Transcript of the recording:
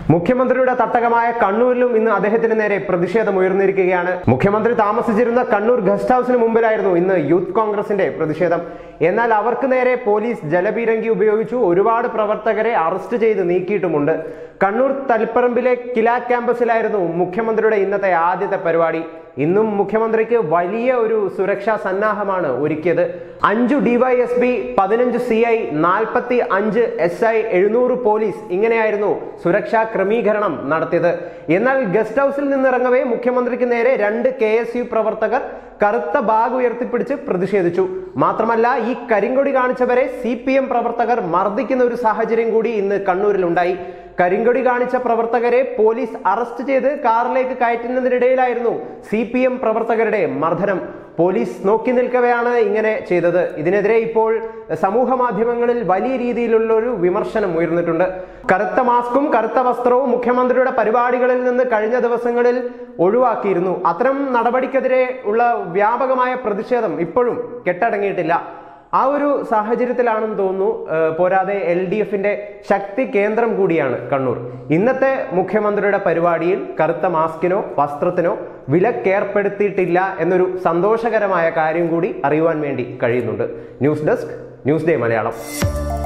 മുഖ്യമന്ത്രിയുടെ തട്ടകമായ കണ്ണൂരിലും ഇന്ന് അദ്ദേഹത്തിന് നേരെ പ്രതിഷേധം ഉയർന്നിരിക്കുകയാണ് മുഖ്യമന്ത്രി താമസിച്ചിരുന്ന കണ്ണൂർ ഗസ്റ്റ് ഹൌസിന് മുമ്പിലായിരുന്നു ഇന്ന് യൂത്ത് കോൺഗ്രസിന്റെ പ്രതിഷേധം എന്നാൽ അവർക്ക് നേരെ പോലീസ് ജലപീരങ്കി ഉപയോഗിച്ചു ഒരുപാട് പ്രവർത്തകരെ അറസ്റ്റ് ചെയ്ത് നീക്കിയിട്ടുമുണ്ട് കണ്ണൂർ തളിപ്പറമ്പിലെ കില ക്യാമ്പസിലായിരുന്നു മുഖ്യമന്ത്രിയുടെ ഇന്നത്തെ ആദ്യത്തെ പരിപാടി ഇന്നും മുഖ്യമന്ത്രിക്ക് വലിയ ഒരു സുരക്ഷാ സന്നാഹമാണ് ഒരുക്കിയത് അഞ്ചു ഡിവൈഎസ്പി പതിനഞ്ച് സി ഐ നാൽപ്പത്തി അഞ്ച് എസ് ഐ എഴുന്നൂറ് പോലീസ് ഇങ്ങനെയായിരുന്നു സുരക്ഷാ ക്രമീകരണം നടത്തിയത് എന്നാൽ ഗസ്റ്റ് ഹൌസിൽ നിന്നിറങ്ങവേ മുഖ്യമന്ത്രിക്ക് നേരെ രണ്ട് കെ എസ് യു പ്രവർത്തകർ കറുത്ത ബാഗ് ഉയർത്തിപ്പിടിച്ച് പ്രതിഷേധിച്ചു മാത്രമല്ല ഈ കരിങ്കൊടി കാണിച്ചവരെ സി പി എം പ്രവർത്തകർ മർദ്ദിക്കുന്ന ഒരു സാഹചര്യം കൂടി ഇന്ന് കണ്ണൂരിൽ ഉണ്ടായി കരിങ്കൊടി കാണിച്ച പ്രവർത്തകരെ പോലീസ് അറസ്റ്റ് ചെയ്ത് കാറിലേക്ക് കയറ്റുന്നതിനിടയിലായിരുന്നു സി പി എം പ്രവർത്തകരുടെ മർദ്ദനം പോലീസ് നോക്കി നിൽക്കവെയാണ് ഇങ്ങനെ ചെയ്തത് ഇതിനെതിരെ ഇപ്പോൾ സമൂഹ മാധ്യമങ്ങളിൽ വലിയ രീതിയിലുള്ള ഒരു വിമർശനം ഉയർന്നിട്ടുണ്ട് കറുത്ത മാസ്കും കറുത്ത വസ്ത്രവും മുഖ്യമന്ത്രിയുടെ പരിപാടികളിൽ നിന്ന് കഴിഞ്ഞ ദിവസങ്ങളിൽ ഒഴിവാക്കിയിരുന്നു അത്തരം നടപടിക്കെതിരെ ഉള്ള വ്യാപകമായ പ്രതിഷേധം ഇപ്പോഴും കെട്ടടങ്ങിയിട്ടില്ല ആ ഒരു സാഹചര്യത്തിലാണെന്ന് തോന്നുന്നു ഏഹ് പോരാതെ എൽ ഡി എഫിന്റെ ശക്തി കേന്ദ്രം കൂടിയാണ് കണ്ണൂർ ഇന്നത്തെ മുഖ്യമന്ത്രിയുടെ പരിപാടിയിൽ കറുത്ത മാസ്കിനോ വസ്ത്രത്തിനോ വിലക്കേർപ്പെടുത്തിയിട്ടില്ല എന്നൊരു സന്തോഷകരമായ കാര്യം കൂടി അറിയുവാൻ വേണ്ടി കഴിയുന്നുണ്ട് news desk news day Malayalam